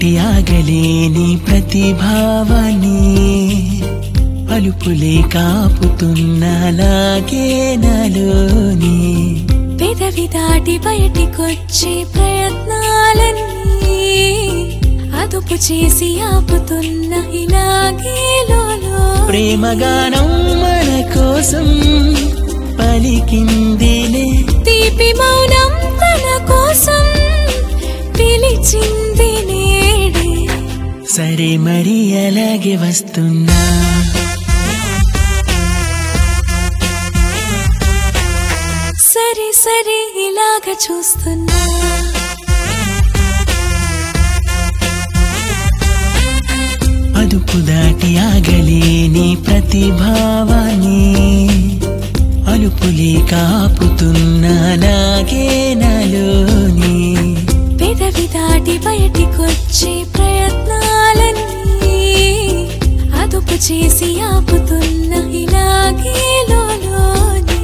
దాటి ఆగలేని ప్రతిభావాన్ని అలుపులే కాపుతున్నలాగే నాలోని పెదవి దాటి బయటికొచ్చే ప్రయత్నాలన్నీ అదుపు చేసి ఆపుతున్న ఇలాగే లోలో ప్రేమగానం మన కోసం పలికిందిలే తీపి మౌనం తన కోసం పిలిచింది నేడే సరే మరి అలాగే వస్తున్నా సరే సరే ఇలాగ చూస్తున్నా అదుపు దాటి ఆగలేని ప్రతిభావాన్ని అలుపులే కాపుతున్నలాగే నాలోని పెదవి దాటి బయటికొచ్చే ప్రయత్నాలన్నీ అదుపు చేసి ఆపుతున్న ఇలాగే లోలోని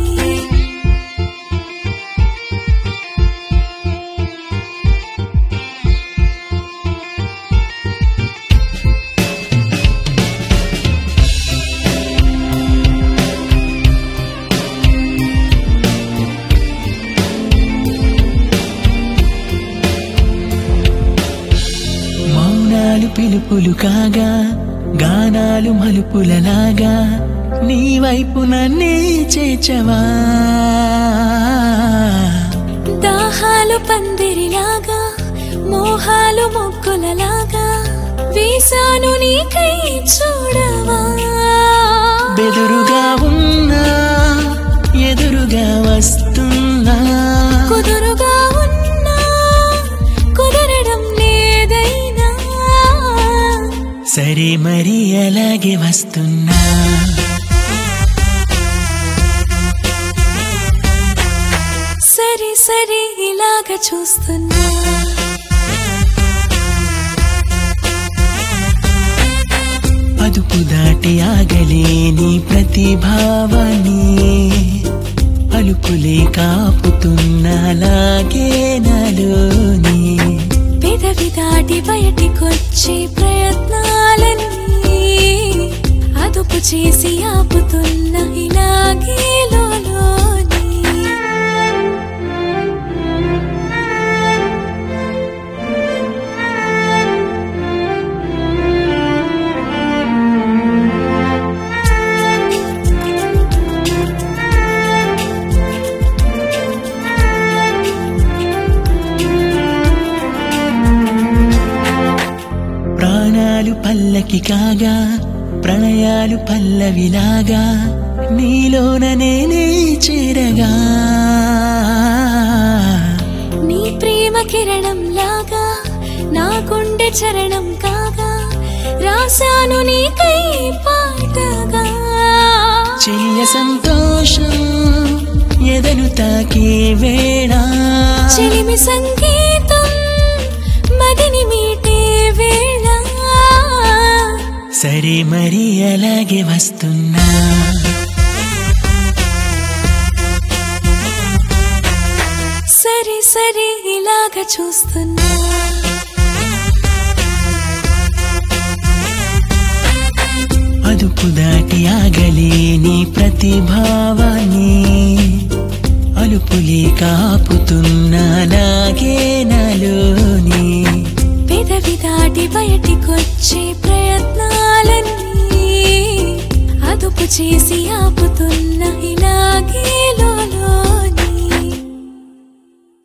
మౌనాలు పిలుపులు కాగా గానాలు మలుపులలాగా నీ వైపు నన్నే చేచవా దాహాలు పందిరిలాగా మోహాలు మొక్కులలాగా వేసాను నీకై చూడవా బెదురుగా ఉన్నా ఎదురుగా వస్తున్నా కుదురుగా ఉన్నా కుదరడం లేదైనా సరే మరి అలాగే వస్తున్నా సరే సరే ఇలాగ చూస్తున్నా అదుపు దాటి ఆగలేని ప్రతిభావాన్ని అలుపులే కాపుతున్నలాగే నాలోని పెదవి దాటి బయటికొచ్చే ప్రయత్నాలన్నీ అదుపు చేసి ఆపుతున్న ఇలాగే లోలోని ప్రాణాలు పల్లకి కాగా ప్రణయాలు పల్లవిలాగా నీలోన నేనే చేరగా నీ ప్రేమ కిరణం లాగా నా గుండె చరణం కాగా రాశాను నీకై పాటగా చెయ్య సంతోషం ఎదను తాకే వేళ చెలిమి సంగీతం మదిని మీటే వేళ సరే మరి అలాగే వస్తున్నా సరే సరే ఇలాగ చూస్తున్నా అదుపు దాటి ఆగలేని ప్రతిభావాన్ని అలుపులే కాపుతున్నలాగే నాలోని పెదవి దాటి బయటికొచ్చే ప్రయత్నాలన్నీ అదుపు చేసి ఆపుతున్న ఇలాగే లో